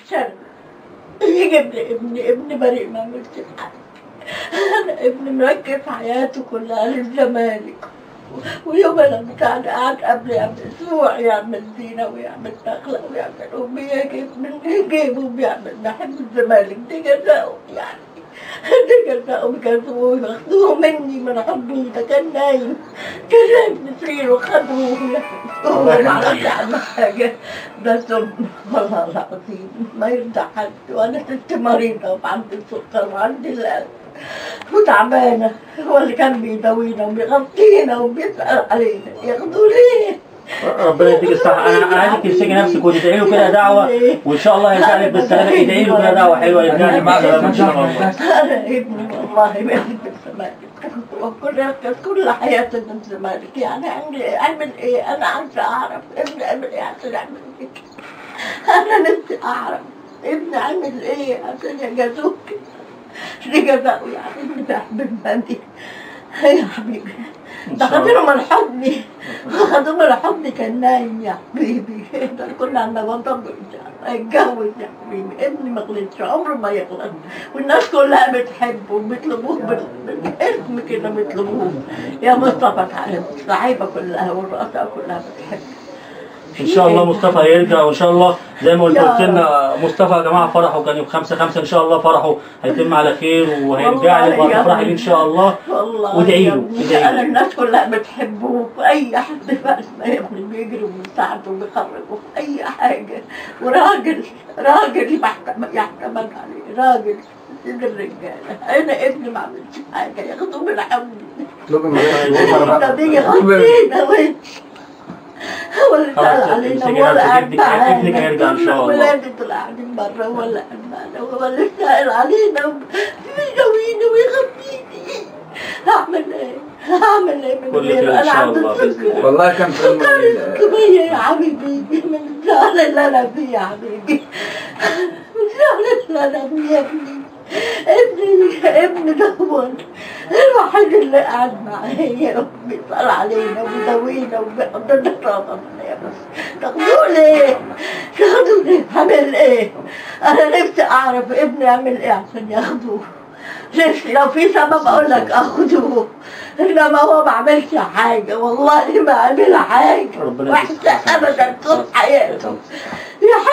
سنة يجي ابن ابني ابني بريء ما عملش حاجة أنا ابني مركز حياته كلها للزمالك ويوم انا بتاع قاعد قبل اسبوع يعمل زينه ويعمل نخله ويعمل وبيجيب من جيبه بيعمل بحب الزمالك دي جزاؤه يعني دي جزاؤه بيجازوه ياخدوه مني من حضني ده كان نايم كان نايم في سريره خدوه هو ما عملش عنه حاجه ده ظلم والله العظيم ما يرضى حد وانا ست مريضه وعندي السكر وعندي القلب وتعبانة هو اللي كان بيداوينا وبيغطينا وبيسأل علينا ياخدوا ليه؟ ربنا يديك الصحة أنا أنا عايزك تمسكي نفسك وتدعي له كده دعوة وإن شاء الله يرجع لك بالسلامة ادعي له كده دعوة حلوة يرجع لك بالسلامة إن شاء الله أنا ابني والله ماشي بالزمالك وكل كل حياتي من الزمالك يعني أعمل أعمل إيه؟ أنا عايزة أعرف ابني عمل إيه عشان أعمل كده أنا نفسي أعرف ابني عمل إيه عشان يجازوك رجعوا يعني ابني بحب المادي يا حبيبي ده خدوه من حضني خدوه من حضني كان نايم يا حبيبي ده كنا عندنا بنطبق اتجوز يا حبيبي ابني ما غلطش عمره ما يغلط والناس كلها بتحبه وبيطلبوه بال- بالاسم كده بيطلبوه يا مصطفى تعالى الصحيفه كلها والرؤساء كلها بتحبه ان شاء الله مصطفى هيرجع وان شاء الله زي ما قلت يا قلت لنا مصطفى يا جماعه فرحه كان يوم 5 5 ان شاء الله فرحه هيتم على خير وهيرجع لك والله يا وهتفرحي ابني. بيه ان شاء الله والله وادعي يا له، ابني، ادعي له. انا الناس كلها بتحبه في اي حد بس ما يا ابني بيجري وبيساعده وبيخرجه في اي حاجه وراجل راجل يحتمل يحتمل عليه راجل سيد الرجاله انا ابني ما عملش حاجه ياخدوه من حملي اطلبي من ده بيجي يغطينا وش ولا خلاص، سأل علينا امسكي ولا نفسك، قعد ابنك- ابنك هيرجع إن شاء الله. ولادي طلع قاعدين بره ولا قعد معانا ولا سأل علينا ويداويني ويغطيني هعمل ايه؟ هعمل ايه من كل خير غيره؟ إن انا شاء عندي الله بإذن الله. السكر والله كان في سكر الم- كمية يا حبيبي من الزعل اللي انا فيه يا حبيبي من الزعل اللي انا فيه يا ابني ابني ابني ده هو الوحيد اللي قاعد معايا وبيسأل علينا وبيداوينا وبيحط لنا رمضان يا بس تاخدوه ليه؟ تاخدوه ليه؟ عامل ايه؟ انا نفسي اعرف ابني عامل ايه عشان ياخدوه نفسي لو في سبب اقول لك اخدوه انما هو ما عملش حاجه والله ما عمل حاجه ربنا وحشه يجزيه خير. ابدا طول حياته يا